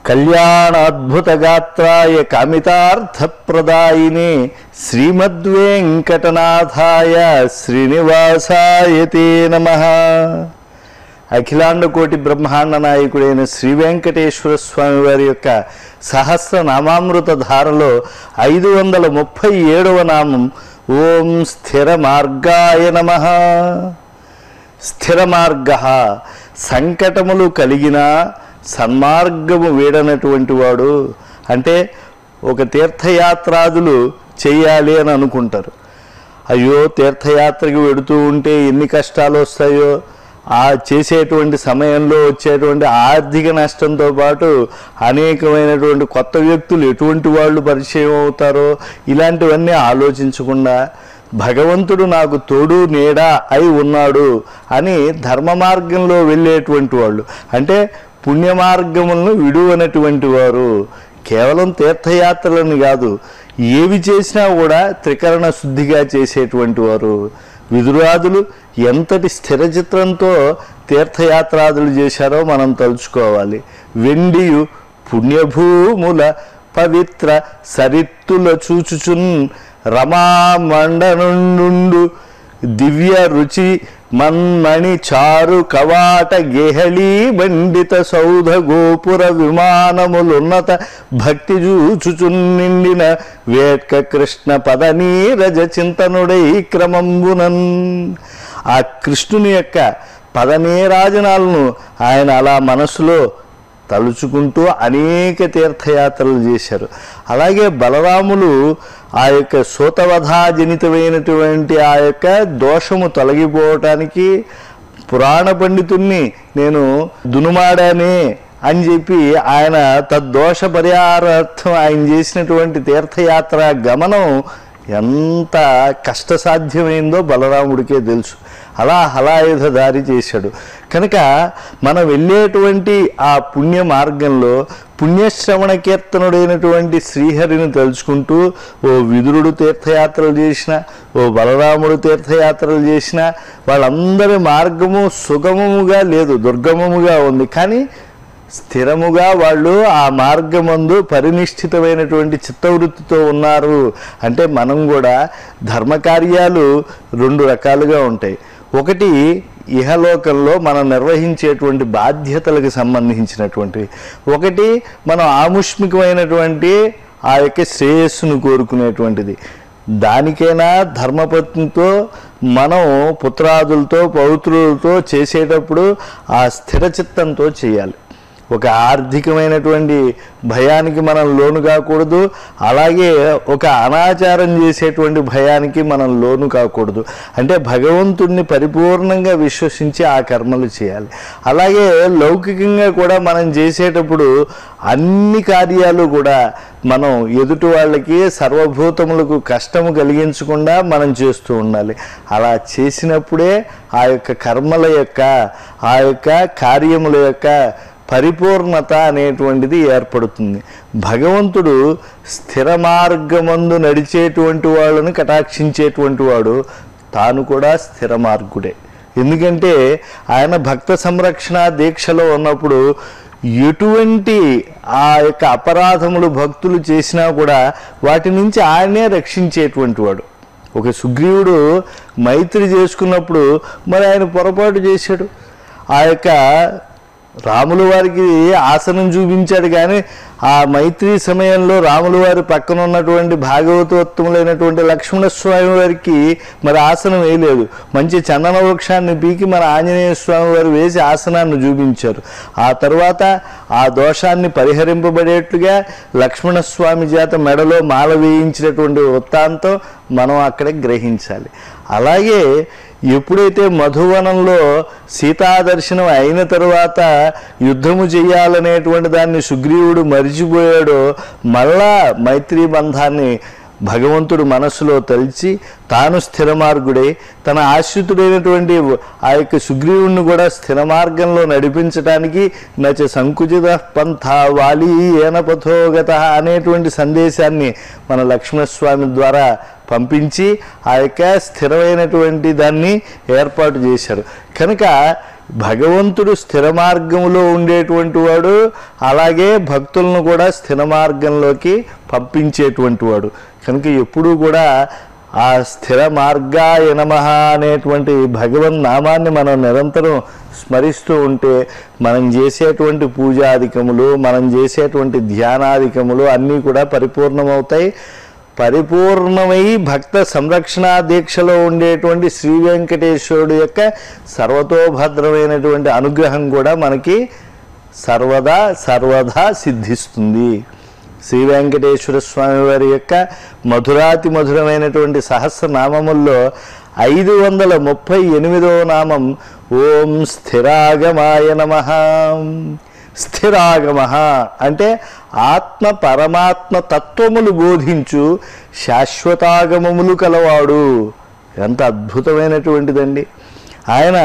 కళ్యాణాద్భుతగాత్రాయ కామితార్థప్రదాయినే శ్రీమద్వేంకటనాథాయ శ్రీనివాసాయ తే నమ అఖిలాండ కోటి బ్రహ్మాండ నాయకుడైన శ్రీ వెంకటేశ్వర స్వామి వారి యొక్క సహస్ర నామామృత ధారలో ఐదు వందల ముప్పై ఏడవ నామం ఓం స్థిర మార్గాయ నమ స్థిర మార్గ సంకటములు కలిగిన సన్మార్గము వీడనటువంటి వాడు అంటే ఒక తీర్థయాత్రాదులు చేయాలి అని అనుకుంటారు అయ్యో తీర్థయాత్రకి వెడుతూ ఉంటే ఎన్ని కష్టాలు వస్తాయో ఆ చేసేటువంటి సమయంలో వచ్చేటువంటి ఆర్థిక నష్టంతో పాటు అనేకమైనటువంటి కొత్త వ్యక్తులు ఎటువంటి వాళ్ళు పరిచయం అవుతారో ఇలాంటివన్నీ ఆలోచించకుండా భగవంతుడు నాకు తోడు నీడ అయి ఉన్నాడు అని ధర్మ మార్గంలో వెళ్ళేటువంటి వాళ్ళు అంటే పుణ్య మార్గములను విడువనటువంటి వారు కేవలం తీర్థయాత్రలని కాదు ఏవి చేసినా కూడా త్రికరణ శుద్ధిగా చేసేటువంటి వారు విదురాదులు ఎంతటి స్థిర చిత్రంతో తీర్థయాత్రాదులు చేశారో మనం తలుచుకోవాలి వెండియు పుణ్యభూముల పవిత్ర సరిత్తుల చూచుచున్ రమామండనుండు దివ్య రుచి మన్మణి చారు కవాట గేహళీ మండిత సౌధ గోపుర విమానములున్నత భక్తి చూచుచున్ నిండిన వేట్క కృష్ణ పదనీరజ చింతనుడై క్రమంబునన్ ఆ కృష్ణుని యొక్క పదనీరాజనాలను ఆయన అలా మనసులో తలుచుకుంటూ అనేక తీర్థయాత్రలు చేశారు అలాగే బలరాములు ఆ యొక్క సూతవధాజనితమైనటువంటి ఆ యొక్క దోషము తొలగిపోవటానికి పురాణ పండితుణ్ణి నేను దునుమాడానే అని చెప్పి ఆయన తద్దోష పరిహారార్థం ఆయన చేసినటువంటి తీర్థయాత్ర గమనం ఎంత కష్టసాధ్యమైందో బలరాముడికే తెలుసు అలా హలాయుధ దారి చేశాడు కనుక మనం వెళ్ళేటువంటి ఆ పుణ్య మార్గంలో పుణ్యశ్రవణ కీర్తనుడైనటువంటి శ్రీహరిని తలుచుకుంటూ ఓ విదురుడు తీర్థయాత్రలు చేసిన ఓ బలరాముడు తీర్థయాత్రలు చేసిన వాళ్ళందరి మార్గము సుగమముగా లేదు దుర్గమముగా ఉంది కానీ స్థిరముగా వాళ్ళు ఆ మార్గమందు పరినిష్ఠితమైనటువంటి చిత్తవృత్తితో ఉన్నారు అంటే మనం కూడా ధర్మకార్యాలు రెండు రకాలుగా ఉంటాయి ఒకటి ఇహలోకంలో మనం నిర్వహించేటువంటి బాధ్యతలకు సంబంధించినటువంటివి ఒకటి మనం ఆముష్మికమైనటువంటి ఆ యొక్క శ్రేయస్సును కోరుకునేటువంటిది దానికైనా ధర్మపత్నితో మనం పుత్రాదులతో పౌత్రులతో చేసేటప్పుడు ఆ స్థిర చిత్తంతో చేయాలి ఒక ఆర్థికమైనటువంటి భయానికి మనం లోను కాకూడదు అలాగే ఒక అనాచారం చేసేటువంటి భయానికి మనం లోను కాకూడదు అంటే భగవంతుణ్ణి పరిపూర్ణంగా విశ్వసించి ఆ కర్మలు చేయాలి అలాగే లౌకికంగా కూడా మనం చేసేటప్పుడు అన్ని కార్యాలు కూడా మనం ఎదుటి వాళ్ళకి సర్వభూతములకు కష్టము కలిగించకుండా మనం చేస్తూ ఉండాలి అలా చేసినప్పుడే ఆ యొక్క కర్మల యొక్క ఆ యొక్క కార్యముల యొక్క పరిపూర్ణత అనేటువంటిది ఏర్పడుతుంది భగవంతుడు స్థిర మార్గమందు నడిచేటువంటి వాళ్ళని కటాక్షించేటువంటి వాడు తాను కూడా స్థిర మార్గుడే ఎందుకంటే ఆయన భక్త సంరక్షణ దీక్షలో ఉన్నప్పుడు ఎటువంటి ఆ యొక్క అపరాధములు భక్తులు చేసినా కూడా వాటి నుంచి ఆయనే రక్షించేటువంటి వాడు ఒక సుగ్రీవుడు మైత్రి చేసుకున్నప్పుడు మరి ఆయన పొరపాటు చేశాడు ఆ యొక్క రాముల వారికి ఆసనం చూపించాడు కానీ ఆ మైత్రి సమయంలో రాముల వారి పక్కన ఉన్నటువంటి భాగవతోత్తములైనటువంటి లక్ష్మణస్వామి వారికి మరి ఆసనం వేయలేదు మంచి చందన వృక్షాన్ని పీకి మన ఆంజనేయ స్వామి వారు వేసి ఆసనాన్ని చూపించారు ఆ తర్వాత ఆ దోషాన్ని పరిహరింపబడేట్లుగా లక్ష్మణస్వామి చేత మెడలో మాల వేయించినటువంటి వృత్తాంతం మనం అక్కడ గ్రహించాలి అలాగే ఎప్పుడైతే మధువనంలో సీతాదర్శనం అయిన తరువాత యుద్ధము చేయాలనేటువంటి దాన్ని సుగ్రీవుడు మరిచిపోయాడో మళ్ళా మైత్రీ బంధాన్ని భగవంతుడు మనస్సులో తలిచి తాను స్థిర మార్గుడై తన ఆశ్రితుడైనటువంటి ఆ యొక్క సుగ్రీవుణ్ణి కూడా స్థిర మార్గంలో నడిపించడానికి నచ సంకుచిత పంథ వాలి ఏనపథోగత అనేటువంటి సందేశాన్ని మన లక్ష్మణస్వామి ద్వారా పంపించి ఆ యొక్క స్థిరమైనటువంటి దాన్ని ఏర్పాటు చేశారు కనుక భగవంతుడు స్థిర మార్గంలో ఉండేటువంటి వాడు అలాగే భక్తులను కూడా స్థిర మార్గంలోకి పంపించేటువంటి వాడు కనుక ఎప్పుడూ కూడా ఆ స్థిర మార్గాయ నమః అనేటువంటి భగవన్ నామాన్ని మనం నిరంతరం స్మరిస్తూ ఉంటే మనం చేసేటువంటి పూజాధికములు మనం చేసేటువంటి ధ్యానాధికములు అన్నీ కూడా పరిపూర్ణమవుతాయి పరిపూర్ణమై భక్త సంరక్షణ దీక్షలో ఉండేటువంటి శ్రీ వెంకటేశ్వరుడు యొక్క సర్వతోభద్రమైనటువంటి అనుగ్రహం కూడా మనకి సర్వదా సర్వదా సిద్ధిస్తుంది శ్రీ వెంకటేశ్వర స్వామి వారి యొక్క మధురాతి మధురమైనటువంటి సహస్రనామముల్లో ఐదు వందల ముప్పై ఎనిమిదవ నామం ఓం స్థిరాగమాయ నమ స్థిరాగమ అంటే ఆత్మ పరమాత్మ తత్వములు బోధించు శాశ్వతాగమములు కలవాడు ఎంత అద్భుతమైనటువంటిదండి ఆయన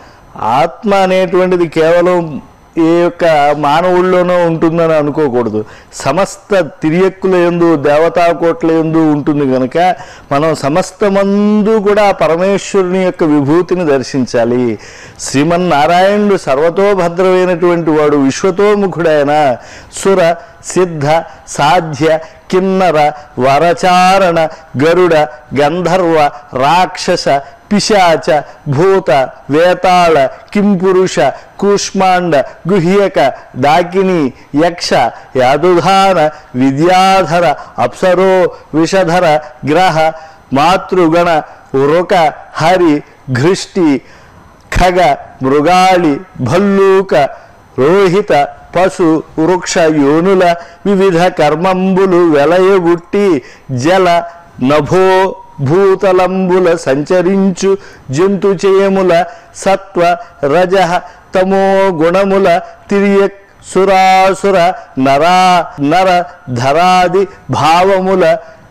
ఆత్మ అనేటువంటిది కేవలం ఏ యొక్క మానవుల్లోనో ఉంటుందని అనుకోకూడదు సమస్త తిరియక్కుల ఎందు దేవతాకోట్ల ఎందు ఉంటుంది కనుక మనం సమస్తమందు కూడా ఆ పరమేశ్వరుని యొక్క విభూతిని దర్శించాలి శ్రీమన్నారాయణుడు సర్వతోభద్రమైనటువంటి వాడు విశ్వతోముఖుడైన సుర సిద్ధ సాధ్య కిన్నర వరచారణ గరుడ గంధర్వ రాక్షస పిశాచ భూత వేతాళ కింపురుష కూష్మాండ గుహ్యక డాకిని యక్ష యాదుధాన విద్యాధర అప్సరో విషధర గ్రహ మాతృగణ వృక హరి ఘృష్టి ఖగ మృగాళి భల్లూక రోహిత పశు వృక్ష యోనుల వివిధ కర్మంబులు వెలయగుట్టి జల నభో భూతలంబుల సంచరించు జంతు చేయముల సత్వ రజ తమో గుణముల తిరియ సురాసుర నరా నర ధరాది భావముల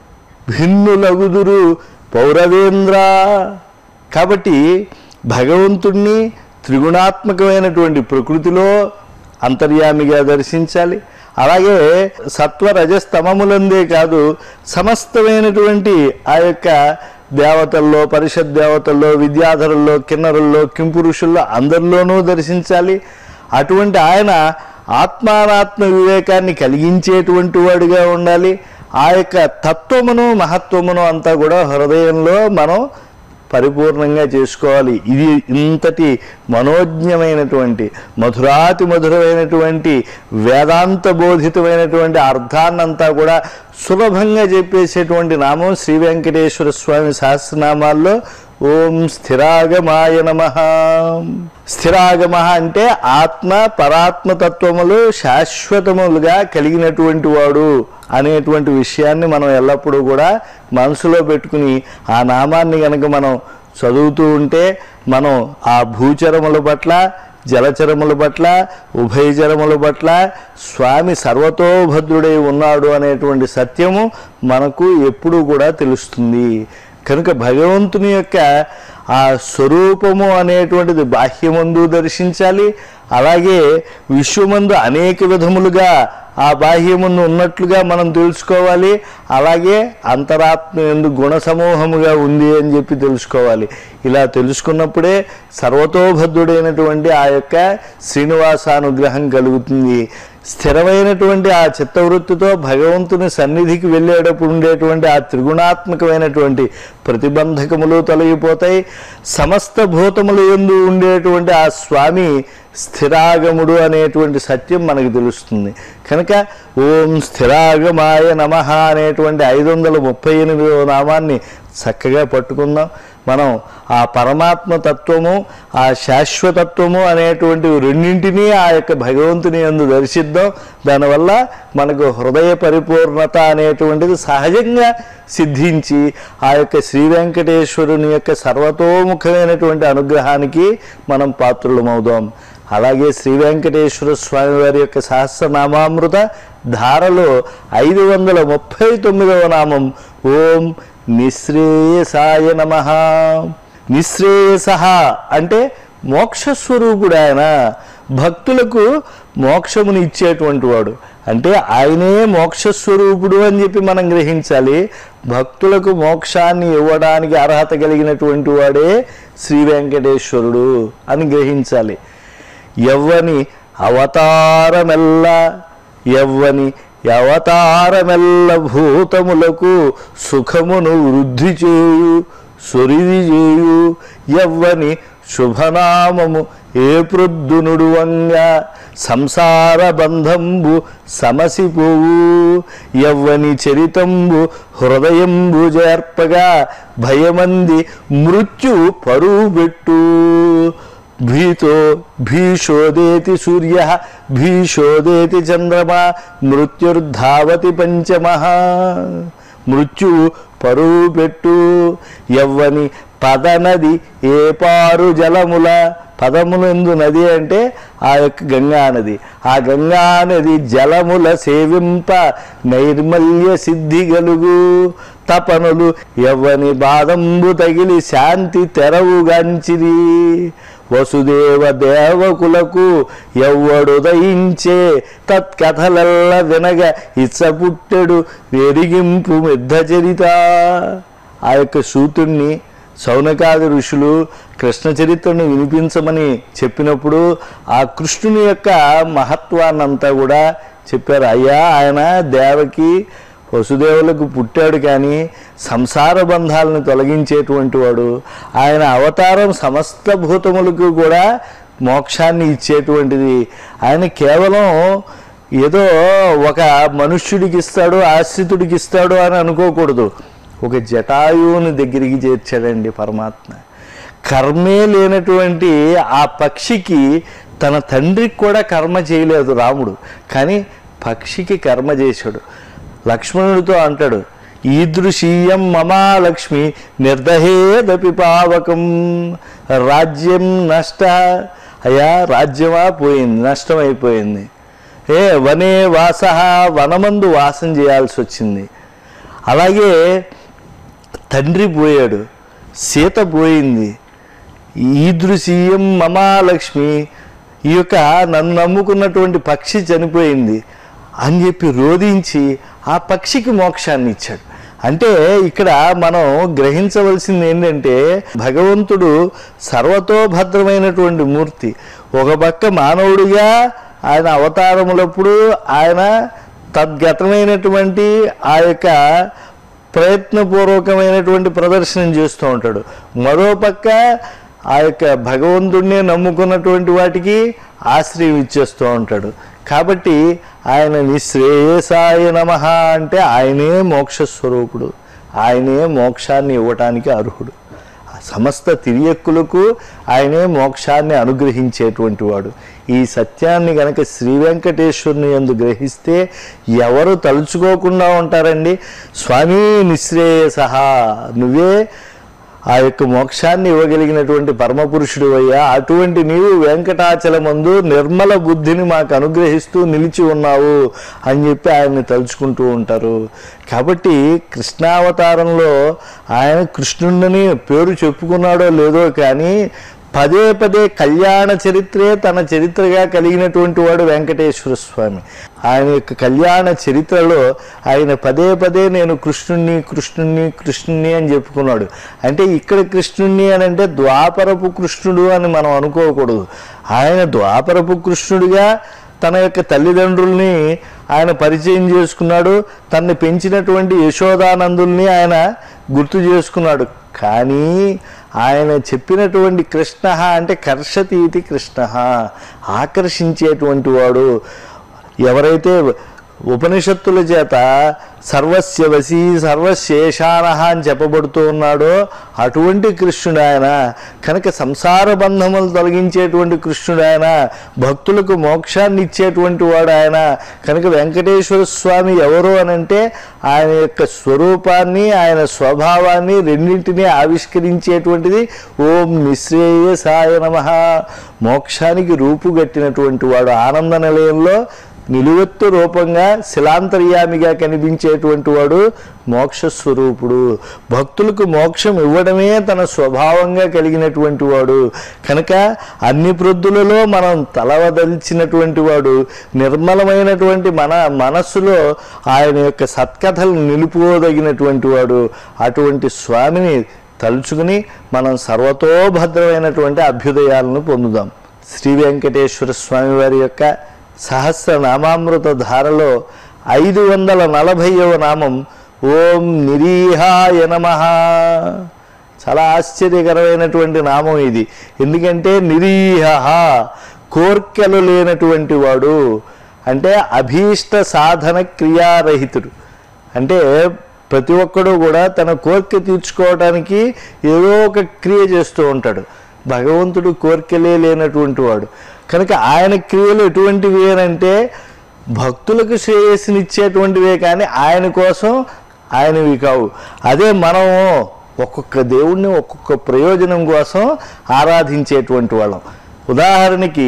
భిన్నులగుదురు పౌరవేంద్ర కాబట్టి భగవంతుణ్ణి త్రిగుణాత్మకమైనటువంటి ప్రకృతిలో అంతర్యామిగా దర్శించాలి అలాగే సత్వ రజస్తమములందే కాదు సమస్తమైనటువంటి ఆ యొక్క దేవతల్లో పరిషత్ దేవతల్లో విద్యాధరుల్లో కిన్నరుల్లో కింపురుషుల్లో అందరిలోనూ దర్శించాలి అటువంటి ఆయన ఆత్మానాత్మ వివేకాన్ని కలిగించేటువంటి వాడిగా ఉండాలి ఆ యొక్క తత్వమును మహత్వమును అంతా కూడా హృదయంలో మనం పరిపూర్ణంగా చేసుకోవాలి ఇది ఇంతటి మనోజ్ఞమైనటువంటి మధురాతి మధురమైనటువంటి వేదాంత బోధితమైనటువంటి అర్థాన్నంతా కూడా సులభంగా చెప్పేసేటువంటి నామం శ్రీ వెంకటేశ్వర స్వామి సహస్రనామాల్లో ఓం స్థిరాగమాయ నమ స్థిరాగమ అంటే ఆత్మ పరాత్మ తత్వములు శాశ్వతములుగా కలిగినటువంటి వాడు అనేటువంటి విషయాన్ని మనం ఎల్లప్పుడూ కూడా మనసులో పెట్టుకుని ఆ నామాన్ని కనుక మనం చదువుతూ ఉంటే మనం ఆ భూచరముల పట్ల జలచరముల పట్ల ఉభయచరముల పట్ల స్వామి సర్వతోభద్రుడై ఉన్నాడు అనేటువంటి సత్యము మనకు ఎప్పుడూ కూడా తెలుస్తుంది కనుక భగవంతుని యొక్క ఆ స్వరూపము అనేటువంటిది బాహ్యమందు దర్శించాలి అలాగే విశ్వమందు అనేక విధములుగా ఆ బాహ్యమును ఉన్నట్లుగా మనం తెలుసుకోవాలి అలాగే అంతరాత్మ ఎందు గుణ సమూహముగా ఉంది అని చెప్పి తెలుసుకోవాలి ఇలా తెలుసుకున్నప్పుడే సర్వతోభద్రుడైనటువంటి ఆ యొక్క శ్రీనివాసానుగ్రహం కలుగుతుంది స్థిరమైనటువంటి ఆ చిత్తవృత్తితో భగవంతుని సన్నిధికి వెళ్ళేటప్పుడు ఉండేటువంటి ఆ త్రిగుణాత్మకమైనటువంటి ప్రతిబంధకములు తొలగిపోతాయి సమస్త భూతములు ఎందు ఉండేటువంటి ఆ స్వామి స్థిరాగముడు అనేటువంటి సత్యం మనకు తెలుస్తుంది కనుక ఓం స్థిరాగమాయ నమ అనేటువంటి ఐదు వందల ముప్పై ఎనిమిదవ నామాన్ని చక్కగా పట్టుకుందాం మనం ఆ పరమాత్మ తత్వము ఆ శాశ్వతత్వము అనేటువంటి రెండింటినీ ఆ యొక్క భగవంతుని యందు దర్శిద్దాం దానివల్ల మనకు హృదయ పరిపూర్ణత అనేటువంటిది సహజంగా సిద్ధించి ఆ యొక్క శ్రీ వెంకటేశ్వరుని యొక్క సర్వతోముఖమైనటువంటి అనుగ్రహానికి మనం పాత్రులమవుదాం అలాగే శ్రీ వెంకటేశ్వర స్వామి వారి యొక్క సహస్రనామామృత ధారలో ఐదు వందల ముప్పై తొమ్మిదవ నామం ఓం నిశ్రేయసాయ నమ నిశ్రేయస అంటే మోక్షస్వరూపుడు ఆయన భక్తులకు మోక్షముని ఇచ్చేటువంటి వాడు అంటే ఆయనే మోక్షస్వరూపుడు అని చెప్పి మనం గ్రహించాలి భక్తులకు మోక్షాన్ని ఇవ్వడానికి అర్హత కలిగినటువంటి వాడే శ్రీ వెంకటేశ్వరుడు అని గ్రహించాలి ఎవ్వని అవతారమెల్ల ఎవ్వని అవతారమెల్ల భూతములకు సుఖమును వృద్ధి చేయు సొరిది చేయు ఎవ్వని శుభనామము ఏ ప్రొద్దునుడు వంగా సంసార బంధంబు సమసిపోవు ఎవ్వని చరితంబు హృదయంబు చేర్పగా భయమంది మృత్యు పరువు పెట్టు భీతో భీషోదేతి సూర్య భీషోదేతి చంద్రమా మృత్యుర్ధావతి పంచమ మృత్యువు పరువు పెట్టు ఎవ్వని పదనది ఏ పారు జలముల పదమునందు నది అంటే ఆ యొక్క గంగా నది ఆ గంగా నది జలముల సేవింప నైర్మల్య సిద్ధి గలుగు తపనులు ఎవ్వని బాదంబు తగిలి శాంతి తెరవుగాంచిరి వసుదేవ దేవకులకు ఎవ్వడు దయించే తత్కథలల్ల వినగ ఇచ్చపుట్టెడు వెరిగింపు మిద్ద చరిత ఆ యొక్క సూతుణ్ణి సౌనకాది ఋషులు కృష్ణ చరిత్రను వినిపించమని చెప్పినప్పుడు ఆ కృష్ణుని యొక్క మహత్వాన్నంతా కూడా చెప్పారు అయ్యా ఆయన దేవకి వసుదేవులకు పుట్టాడు కానీ సంసార బంధాలను తొలగించేటువంటి వాడు ఆయన అవతారం సమస్త భూతములకు కూడా మోక్షాన్ని ఇచ్చేటువంటిది ఆయన కేవలం ఏదో ఒక మనుష్యుడికి ఇస్తాడు ఆశ్రితుడికి ఇస్తాడు అని అనుకోకూడదు ఒక జటాయువుని దగ్గరికి చేర్చాడండి పరమాత్మ కర్మే లేనటువంటి ఆ పక్షికి తన తండ్రికి కూడా కర్మ చేయలేదు రాముడు కానీ పక్షికి కర్మ చేశాడు లక్ష్మణుడితో అంటాడు ఈదృశీయం మమా లక్ష్మి నిర్దహేదపి పావకం రాజ్యం నష్ట అయ్యా రాజ్యమా పోయింది నష్టమైపోయింది ఏ వనే వాస వనమందు వాసం చేయాల్సి వచ్చింది అలాగే తండ్రి పోయాడు సీత పోయింది ఈదృశీయం మమాలక్ష్మి ఈ యొక్క నన్ను నమ్ముకున్నటువంటి పక్షి చనిపోయింది అని చెప్పి రోధించి ఆ పక్షికి మోక్షాన్ని ఇచ్చాడు అంటే ఇక్కడ మనం గ్రహించవలసింది ఏంటంటే భగవంతుడు సర్వతోభద్రమైనటువంటి మూర్తి ఒక పక్క మానవుడిగా ఆయన అవతారములప్పుడు ఆయన తద్గతమైనటువంటి ఆ యొక్క ప్రయత్నపూర్వకమైనటువంటి ప్రదర్శనం చేస్తూ ఉంటాడు మరోపక్క ఆ యొక్క భగవంతుడినే నమ్ముకున్నటువంటి వాటికి ఆశ్రయం ఇచ్చేస్తూ ఉంటాడు కాబట్టి ఆయన నిశ్రేయసాయ నమ అంటే ఆయనే మోక్షస్వరూపుడు ఆయనే మోక్షాన్ని ఇవ్వటానికి అర్హుడు ఆ సమస్త తిరియక్కులకు ఆయనే మోక్షాన్ని అనుగ్రహించేటువంటి వాడు ఈ సత్యాన్ని గనక శ్రీ వెంకటేశ్వరుని ఎందు గ్రహిస్తే ఎవరు తలుచుకోకుండా ఉంటారండి స్వామి నిశ్రేయస నువ్వే ఆ యొక్క మోక్షాన్ని ఇవ్వగలిగినటువంటి పరమపురుషుడు అయ్యా అటువంటి నీవు వెంకటాచలమందు నిర్మల బుద్ధిని మాకు అనుగ్రహిస్తూ నిలిచి ఉన్నావు అని చెప్పి ఆయన్ని తలుచుకుంటూ ఉంటారు కాబట్టి కృష్ణావతారంలో ఆయన కృష్ణుడిని పేరు చెప్పుకున్నాడో లేదో కానీ పదే పదే కళ్యాణ చరిత్రే తన చరిత్రగా కలిగినటువంటి వాడు వెంకటేశ్వర స్వామి ఆయన యొక్క కళ్యాణ చరిత్రలో ఆయన పదే పదే నేను కృష్ణుణ్ణి కృష్ణుణ్ణి కృష్ణుణ్ణి అని చెప్పుకున్నాడు అంటే ఇక్కడ కృష్ణుణ్ణి అని అంటే ద్వాపరపు కృష్ణుడు అని మనం అనుకోకూడదు ఆయన ద్వాపరపు కృష్ణుడిగా తన యొక్క తల్లిదండ్రుల్ని ఆయన పరిచయం చేసుకున్నాడు తనని పెంచినటువంటి యశోదానందుల్ని ఆయన గుర్తు చేసుకున్నాడు కానీ ఆయన చెప్పినటువంటి కృష్ణ అంటే కర్షతీతి కృష్ణ ఆకర్షించేటువంటి వాడు ఎవరైతే ఉపనిషత్తుల చేత సర్వస్య వశీ సర్వశేషాన అని చెప్పబడుతూ ఉన్నాడో అటువంటి కృష్ణుడు ఆయన కనుక సంసార బంధములు తొలగించేటువంటి కృష్ణుడు ఆయన భక్తులకు మోక్షాన్ని ఇచ్చేటువంటి వాడు ఆయన కనుక వెంకటేశ్వర స్వామి ఎవరు అని అంటే ఆయన యొక్క స్వరూపాన్ని ఆయన స్వభావాన్ని రెండింటినీ ఆవిష్కరించేటువంటిది ఓం నిశ్రేయసాయ నమ మోక్షానికి రూపుగట్టినటువంటి వాడు ఆనంద నిలయంలో నిలువెత్తు రూపంగా శిలాంతర్యామిగా కనిపించేటువంటి వాడు మోక్ష స్వరూపుడు భక్తులకు మోక్షం ఇవ్వడమే తన స్వభావంగా కలిగినటువంటి వాడు కనుక అన్ని ప్రొద్దులలో మనం తలవదలిచినటువంటి వాడు నిర్మలమైనటువంటి మన మనస్సులో ఆయన యొక్క సత్కథలు నిలుపుకోదగినటువంటి వాడు అటువంటి స్వామిని తలుచుకుని మనం సర్వతోభద్రమైనటువంటి అభ్యుదయాలను పొందుదాం శ్రీ వెంకటేశ్వర స్వామి వారి యొక్క సహస్రనామామృత ధారలో ఐదు వందల నలభైవ నామం ఓం నిరీహాయ నమ చాలా ఆశ్చర్యకరమైనటువంటి నామం ఇది ఎందుకంటే నిరీహ కోర్కెలు లేనటువంటి వాడు అంటే అభీష్ట సాధన క్రియారహితుడు అంటే ప్రతి ఒక్కడు కూడా తన కోరిక తీర్చుకోవడానికి ఏదో ఒక క్రియ చేస్తూ ఉంటాడు భగవంతుడు కోరికలే లేనటువంటి వాడు కనుక ఆయన క్రియలు ఎటువంటివి అంటే భక్తులకు శ్రేయస్సునిచ్చేటువంటివే కానీ ఆయన కోసం ఆయనవి కావు అదే మనం ఒక్కొక్క దేవుణ్ణి ఒక్కొక్క ప్రయోజనం కోసం ఆరాధించేటువంటి వాళ్ళం ఉదాహరణకి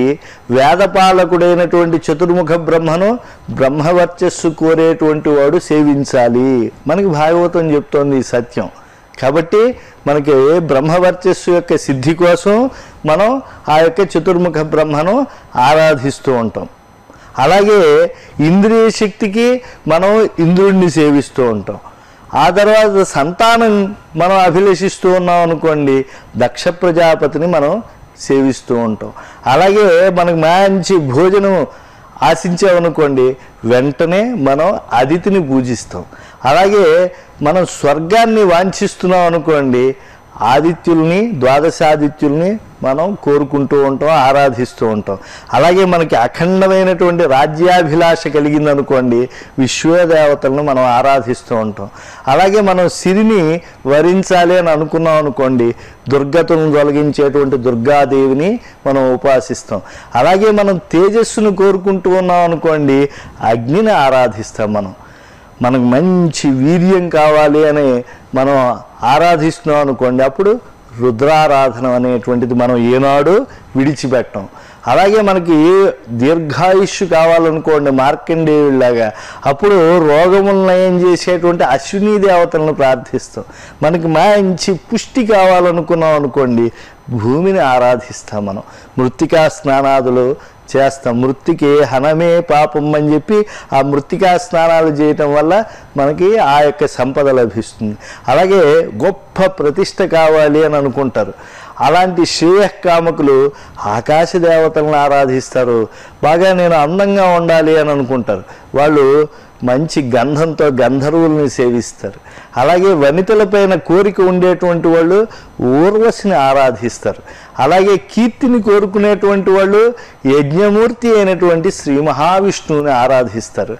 వేదపాలకుడైనటువంటి చతుర్ముఖ బ్రహ్మను బ్రహ్మవర్చస్సు కోరేటువంటి వాడు సేవించాలి మనకి భాగవతం చెప్తోంది ఈ సత్యం కాబట్టి మనకి బ్రహ్మవర్చస్సు యొక్క సిద్ధి కోసం మనం ఆ యొక్క చతుర్ముఖ బ్రహ్మను ఆరాధిస్తూ ఉంటాం అలాగే ఇంద్రియ శక్తికి మనం ఇంద్రుడిని సేవిస్తూ ఉంటాం ఆ తర్వాత సంతానం మనం అభిలషిస్తూ ఉన్నాం అనుకోండి దక్ష ప్రజాపతిని మనం సేవిస్తూ ఉంటాం అలాగే మనకు మంచి భోజనం ఆశించామనుకోండి వెంటనే మనం అదితిని పూజిస్తాం అలాగే మనం స్వర్గాన్ని వాంఛిస్తున్నాం అనుకోండి ఆదిత్యుల్ని ద్వాదశాదిత్యుల్ని మనం కోరుకుంటూ ఉంటాం ఆరాధిస్తూ ఉంటాం అలాగే మనకి అఖండమైనటువంటి రాజ్యాభిలాష కలిగిందనుకోండి విశ్వదేవతలను మనం ఆరాధిస్తూ ఉంటాం అలాగే మనం సిరిని వరించాలి అని అనుకున్నాం అనుకోండి దుర్గతను తొలగించేటువంటి దుర్గాదేవిని మనం ఉపాసిస్తాం అలాగే మనం తేజస్సును కోరుకుంటూ ఉన్నాం అనుకోండి అగ్నిని ఆరాధిస్తాం మనం మనకు మంచి వీర్యం కావాలి అని మనం ఆరాధిస్తున్నాం అనుకోండి అప్పుడు రుద్రారాధన అనేటువంటిది మనం ఏనాడు విడిచిపెట్టం అలాగే మనకి దీర్ఘాయుష్యు కావాలనుకోండి మార్కండేయుడిలాగా అప్పుడు రోగములు నయం చేసేటువంటి అశ్విని దేవతలను ప్రార్థిస్తాం మనకి మంచి పుష్టి కావాలనుకున్నాం అనుకోండి భూమిని ఆరాధిస్తాం మనం మృత్తికా స్నానాదులు చేస్తాం మృత్తికి హనమే పాపం అని చెప్పి ఆ మృత్తికా స్నానాలు చేయటం వల్ల మనకి ఆ యొక్క సంపద లభిస్తుంది అలాగే గొప్ప ప్రతిష్ట కావాలి అని అనుకుంటారు అలాంటి శ్రేయకామకులు ఆకాశ దేవతలను ఆరాధిస్తారు బాగా నేను అందంగా ఉండాలి అని అనుకుంటారు వాళ్ళు మంచి గంధంతో గంధర్వుల్ని సేవిస్తారు అలాగే వనితలపైన కోరిక ఉండేటువంటి వాళ్ళు ఊర్వశిని ఆరాధిస్తారు అలాగే కీర్తిని కోరుకునేటువంటి వాళ్ళు యజ్ఞమూర్తి అయినటువంటి శ్రీ మహావిష్ణువుని ఆరాధిస్తారు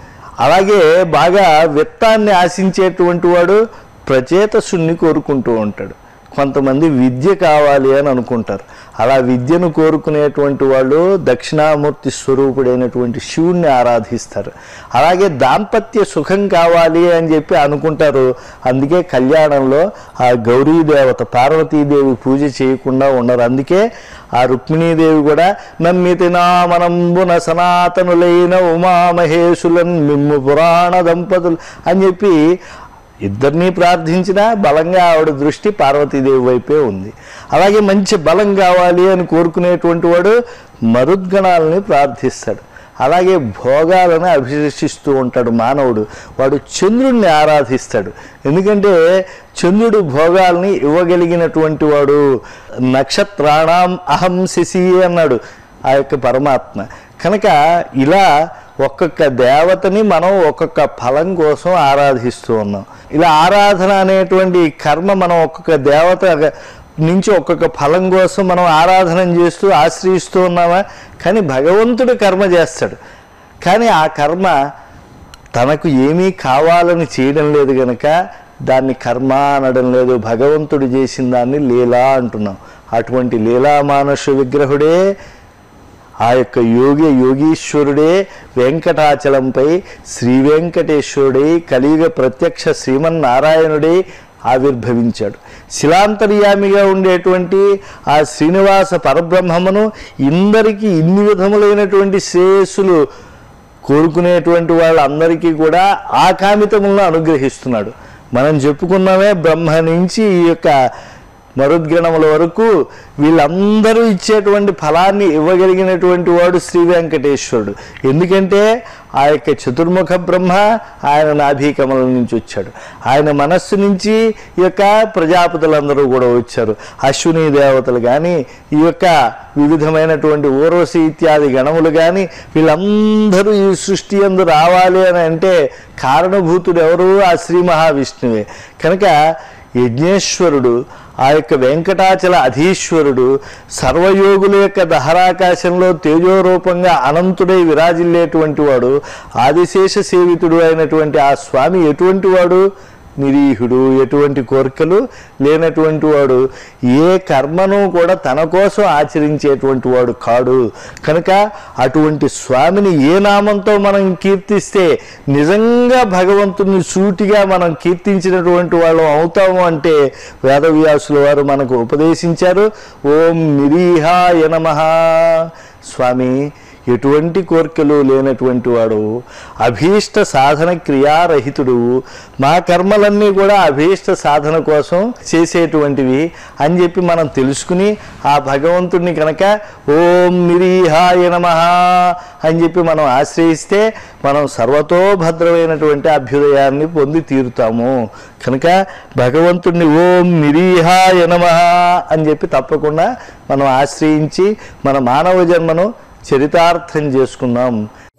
అలాగే బాగా విత్తాన్ని ఆశించేటువంటి వాడు ప్రచేతసుని కోరుకుంటూ ఉంటాడు కొంతమంది విద్య కావాలి అని అనుకుంటారు అలా విద్యను కోరుకునేటువంటి వాళ్ళు దక్షిణామూర్తి స్వరూపుడైనటువంటి శివుణ్ణి ఆరాధిస్తారు అలాగే దాంపత్య సుఖం కావాలి అని చెప్పి అనుకుంటారు అందుకే కళ్యాణంలో ఆ గౌరీదేవత పార్వతీదేవి పూజ చేయకుండా ఉండరు అందుకే ఆ రుక్మిణీదేవి కూడా నమ్మితి నామనంబున సనాతనులైన ఉమామహేశులన్ మిమ్ము పురాణ దంపతులు అని చెప్పి ఇద్దరినీ ప్రార్థించినా బలంగా ఆవిడ దృష్టి పార్వతీదేవి వైపే ఉంది అలాగే మంచి బలం కావాలి అని కోరుకునేటువంటి వాడు మరుద్గణాలని ప్రార్థిస్తాడు అలాగే భోగాలను అభిలషిస్తూ ఉంటాడు మానవుడు వాడు చంద్రుణ్ణి ఆరాధిస్తాడు ఎందుకంటే చంద్రుడు భోగాల్ని ఇవ్వగలిగినటువంటి వాడు నక్షత్రాణం అహం శశి అన్నాడు ఆ యొక్క పరమాత్మ కనుక ఇలా ఒక్కొక్క దేవతని మనం ఒక్కొక్క ఫలం కోసం ఆరాధిస్తూ ఉన్నాం ఇలా ఆరాధన అనేటువంటి కర్మ మనం ఒక్కొక్క దేవత నుంచి ఒక్కొక్క ఫలం కోసం మనం ఆరాధన చేస్తూ ఆశ్రయిస్తూ ఉన్నామా కానీ భగవంతుడు కర్మ చేస్తాడు కానీ ఆ కర్మ తనకు ఏమీ కావాలని చేయడం లేదు గనక దాన్ని కర్మ అనడం లేదు భగవంతుడు చేసిన దాన్ని లీలా అంటున్నాం అటువంటి లీలా మానుష విగ్రహుడే ఆ యొక్క యోగి యోగీశ్వరుడే వెంకటాచలంపై శ్రీ వెంకటేశ్వరుడై కలియుగ ప్రత్యక్ష శ్రీమన్నారాయణుడై ఆవిర్భవించాడు శిలాంతర్యామిగా ఉండేటువంటి ఆ శ్రీనివాస పరబ్రహ్మమును ఇందరికీ ఇన్ని విధములైనటువంటి శ్రేయస్సులు కోరుకునేటువంటి వాళ్ళందరికీ కూడా ఆ కామితములను అనుగ్రహిస్తున్నాడు మనం చెప్పుకున్నామే బ్రహ్మ నుంచి ఈ యొక్క మరుద్గణముల వరకు వీళ్ళందరూ ఇచ్చేటువంటి ఫలాన్ని ఇవ్వగలిగినటువంటి వాడు శ్రీ వెంకటేశ్వరుడు ఎందుకంటే ఆ యొక్క చతుర్ముఖ బ్రహ్మ ఆయన నాభీకమల నుంచి వచ్చాడు ఆయన మనస్సు నుంచి ఈ యొక్క ప్రజాపతులందరూ కూడా వచ్చారు అశ్విని దేవతలు కానీ ఈ యొక్క వివిధమైనటువంటి ఊర్వశి ఇత్యాది గణములు కానీ వీళ్ళందరూ ఈ సృష్టి ఎందు రావాలి అని అంటే కారణభూతుడు ఎవరు ఆ శ్రీ మహావిష్ణువే కనుక యజ్ఞేశ్వరుడు ఆ యొక్క వెంకటాచల అధీశ్వరుడు సర్వయోగుల యొక్క దహరాకాశంలో తేజోరూపంగా అనంతుడై విరాజిల్లేటువంటి వాడు ఆదిశేష సేవితుడు అయినటువంటి ఆ స్వామి ఎటువంటి వాడు నిరీహుడు ఎటువంటి కోరికలు లేనటువంటి వాడు ఏ కర్మను కూడా తన కోసం ఆచరించేటువంటి వాడు కాడు కనుక అటువంటి స్వామిని ఏ నామంతో మనం కీర్తిస్తే నిజంగా భగవంతుని సూటిగా మనం కీర్తించినటువంటి వాళ్ళం అవుతాము అంటే వేదవ్యాసుల వారు మనకు ఉపదేశించారు ఓం నిరీహాయ నమః స్వామి ఎటువంటి కోరికలు లేనటువంటి వాడు అభీష్ట సాధన క్రియారహితుడు మా కర్మలన్నీ కూడా అభీష్ట సాధన కోసం చేసేటువంటివి అని చెప్పి మనం తెలుసుకుని ఆ భగవంతుడిని కనుక ఓం నిరీహాయ నమ అని చెప్పి మనం ఆశ్రయిస్తే మనం సర్వతోభద్రమైనటువంటి అభ్యుదయాన్ని పొంది తీరుతాము కనుక భగవంతుడిని ఓం నిరీహాయ నమ అని చెప్పి తప్పకుండా మనం ఆశ్రయించి మన మానవ జన్మను చరితార్థం చేసుకుందాం